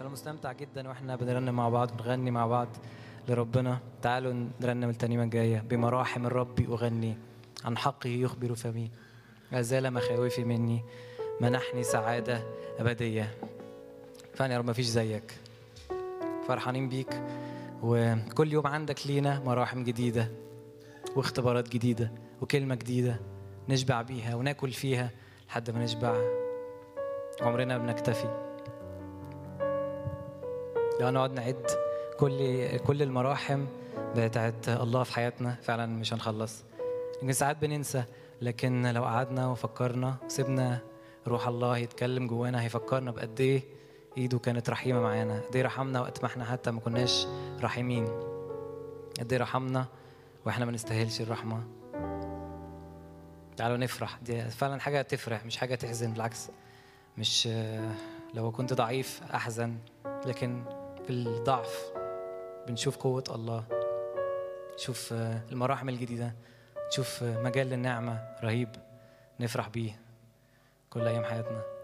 انا مستمتع جدا واحنا بنرنم مع بعض بنغني مع بعض لربنا تعالوا نرنم الترنيمه الجايه بمراحم الرب اغني عن حقه يخبر فمي أزال مخاوفي مني منحني سعادة أبدية فعلا يا رب مفيش زيك فرحانين بيك وكل يوم عندك لينا مراحم جديدة واختبارات جديدة وكلمة جديدة نشبع بيها وناكل فيها لحد ما نشبع عمرنا بنكتفي لو نقعد نعد كل كل المراحم بتاعت الله في حياتنا فعلا مش هنخلص يمكن ساعات بننسى لكن لو قعدنا وفكرنا سيبنا روح الله يتكلم جوانا هيفكرنا بقد ايه ايده كانت رحيمه معانا قد ايه رحمنا وقت ما احنا حتى ما كناش رحيمين قد ايه رحمنا واحنا ما نستاهلش الرحمه تعالوا نفرح دي فعلا حاجه تفرح مش حاجه تحزن بالعكس مش لو كنت ضعيف احزن لكن في الضعف بنشوف قوه الله نشوف المراحم الجديده نشوف مجال للنعمه رهيب نفرح بيه كل ايام حياتنا